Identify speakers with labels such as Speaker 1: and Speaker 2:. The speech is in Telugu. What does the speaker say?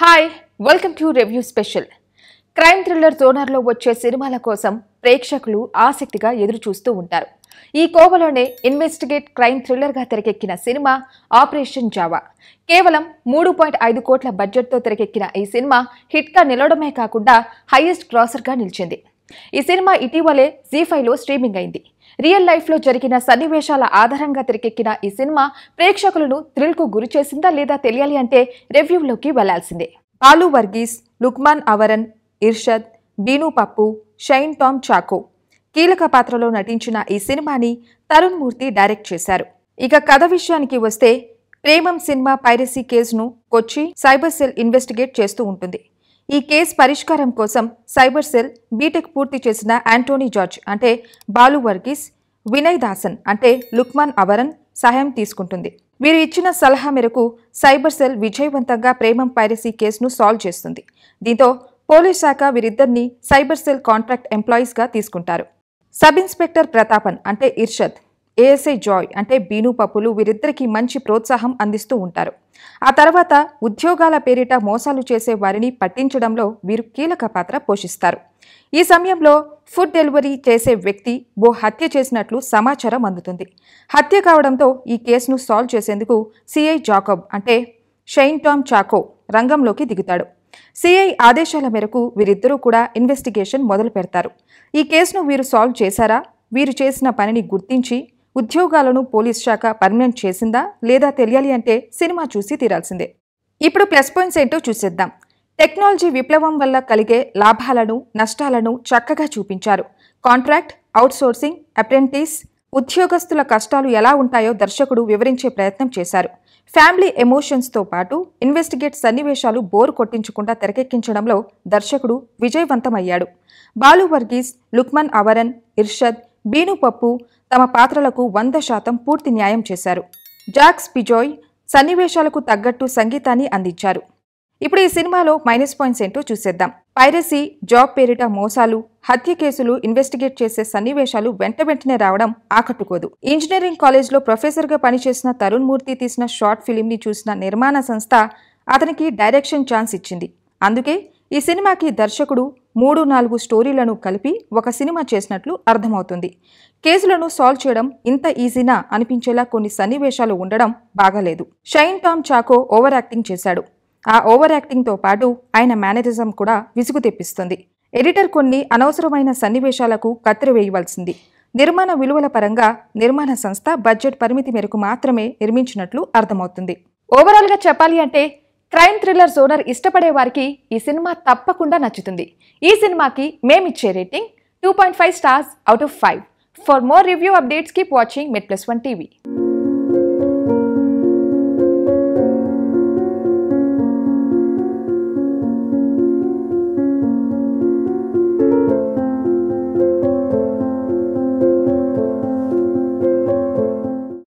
Speaker 1: hi welcome to review special crime thriller జోనర్లో వచ్చే సినిమాల కోసం ప్రేక్షకులు ఆసక్తిగా ఎదురు చూస్తూ ఉంటారు ఈ కోవలోనే ఇన్వెస్టిగేట్ క్రైమ్ థ్రిల్లర్గా తెరకెక్కిన సినిమా ఆపరేషన్ జావా కేవలం మూడు పాయింట్ ఐదు కోట్ల బడ్జెట్తో తెరకెక్కిన ఈ సినిమా హిట్గా నిలవడమే కాకుండా హైయెస్ట్ క్రాసర్గా నిలిచింది ఈ సినిమా ఇటీవలే జీ లో స్ట్రీమింగ్ అయింది రియల్ లైఫ్లో జరిగిన సన్నివేశాల ఆధారంగా తెరకెక్కిన ఈ సినిమా ప్రేక్షకులను థ్రిల్కు గురి చేసిందా లేదా తెలియాలి అంటే రివ్యూలోకి వెళ్లాల్సిందే బాలు వర్గీస్ లుక్మాన్ అవరన్ ఇర్షద్ బీను పప్పు షైన్ టామ్ చాకో కీలక పాత్రలో నటించిన ఈ సినిమాని తరుణ్ మూర్తి డైరెక్ట్ చేశారు ఇక కథ విషయానికి వస్తే ప్రేమం సినిమా పైరసీ కేసును కొచ్చి సైబర్ సెల్ ఇన్వెస్టిగేట్ చేస్తూ ఉంటుంది ఈ కేసు పరిష్కారం కోసం సైబర్ సెల్ బీటెక్ పూర్తి చేసిన యాంటోనీ జార్జ్ అంటే బాలు వర్గీస్ వినయ్ దాసన్ అంటే లుక్మాన్ అవరన్ సహాయం తీసుకుంటుంది వీరు ఇచ్చిన సలహా మేరకు సైబర్ సెల్ విజయవంతంగా ప్రేమం పైరసీ కేసును సాల్వ్ చేస్తుంది దీంతో పోలీస్ శాఖ వీరిద్దరిని సైబర్ సెల్ కాంట్రాక్ట్ ఎంప్లాయీస్గా తీసుకుంటారు సబ్ ఇన్స్పెక్టర్ ప్రతాపన్ అంటే ఇర్షద్ ఏఎస్ఐ జాయ్ అంటే బీను పప్పులు వీరిద్దరికీ మంచి ప్రోత్సాహం అందిస్తూ ఉంటారు ఆ తర్వాత ఉద్యోగాల పేరిట మోసాలు చేసే వారిని పట్టించడంలో వీరు కీలక పాత్ర పోషిస్తారు ఈ సమయంలో ఫుడ్ డెలివరీ చేసే వ్యక్తి ఓ హత్య చేసినట్లు సమాచారం అందుతుంది హత్య కావడంతో ఈ కేసును సాల్వ్ చేసేందుకు సిఐ జాకబ్ అంటే షైన్ టామ్ చాకో రంగంలోకి దిగుతాడు సిఐ ఆదేశాల మేరకు వీరిద్దరూ కూడా ఇన్వెస్టిగేషన్ మొదలు పెడతారు ఈ కేసును వీరు సాల్వ్ చేశారా వీరు చేసిన పనిని గుర్తించి ఉద్యోగాలను పోలీస్ శాఖ పర్మనెంట్ చేసిందా లేదా తెలియాలి అంటే సినిమా చూసి తీరాల్సిందే ఇప్పుడు ప్లస్ పాయింట్స్ ఏంటో చూసేద్దాం టెక్నాలజీ విప్లవం వల్ల కలిగే లాభాలను నష్టాలను చక్కగా చూపించారు కాంట్రాక్ట్ అవుట్సోర్సింగ్ అప్రెంటిస్ ఉద్యోగస్తుల కష్టాలు ఎలా ఉంటాయో దర్శకుడు వివరించే ప్రయత్నం చేశారు ఫ్యామిలీ ఎమోషన్స్తో పాటు ఇన్వెస్టిగేట్ సన్నివేశాలు బోర్ కొట్టించకుండా తెరకెక్కించడంలో దర్శకుడు విజయవంతమయ్యాడు బాలు వర్గీస్ లుక్మన్ అవరన్ ఇర్షద్ బీను పప్పు తమ పాత్రలకు వంద శాతం పూర్తి న్యాయం చేశారు జాక్స్ పిజోయ్ సన్నివేశాలకు తగ్గట్టు సంగీతాన్ని అందించారు ఇప్పుడు ఈ సినిమాలో మైనస్ పాయింట్స్ ఏంటో చూసేద్దాం పైరసీ జాబ్ పేరిట మోసాలు హత్య కేసులు ఇన్వెస్టిగేట్ చేసే సన్నివేశాలు వెంట వెంటనే రావడం ఆకట్టుకోదు ఇంజనీరింగ్ కాలేజ్లో ప్రొఫెసర్గా పనిచేసిన తరుణ్ మూర్తి తీసిన షార్ట్ ఫిలింని చూసిన నిర్మాణ సంస్థ అతనికి డైరెక్షన్ ఛాన్స్ ఇచ్చింది అందుకే ఈ సినిమాకి దర్శకుడు మూడు నాలుగు స్టోరీలను కలిపి ఒక సినిమా చేసినట్లు అర్థమవుతుంది కేసులను సాల్వ్ చేయడం ఇంత ఈజీనా అనిపించేలా కొన్ని సన్నివేశాలు ఉండడం బాగాలేదు షైన్ టామ్ చాకో ఓవర్ యాక్టింగ్ చేశాడు ఆ ఓవర్ యాక్టింగ్తో పాటు ఆయన మేనరిజం కూడా విసుగు తెప్పిస్తుంది ఎడిటర్ కొన్ని అనవసరమైన సన్నివేశాలకు కత్తిరి వేయవలసింది నిర్మాణ విలువల పరంగా నిర్మాణ సంస్థ బడ్జెట్ పరిమితి మేరకు మాత్రమే నిర్మించినట్లు అర్థమవుతుంది ఓవరాల్గా చెప్పాలి అంటే క్రైమ్ థ్రిల్లర్ జోనర్ ఇష్టపడే వారికి ఈ సినిమా తప్పకుండా నచ్చుతుంది ఈ సినిమాకి మేమిచ్చే rating two point five stars out of five for more review updates keep watching met plus one TV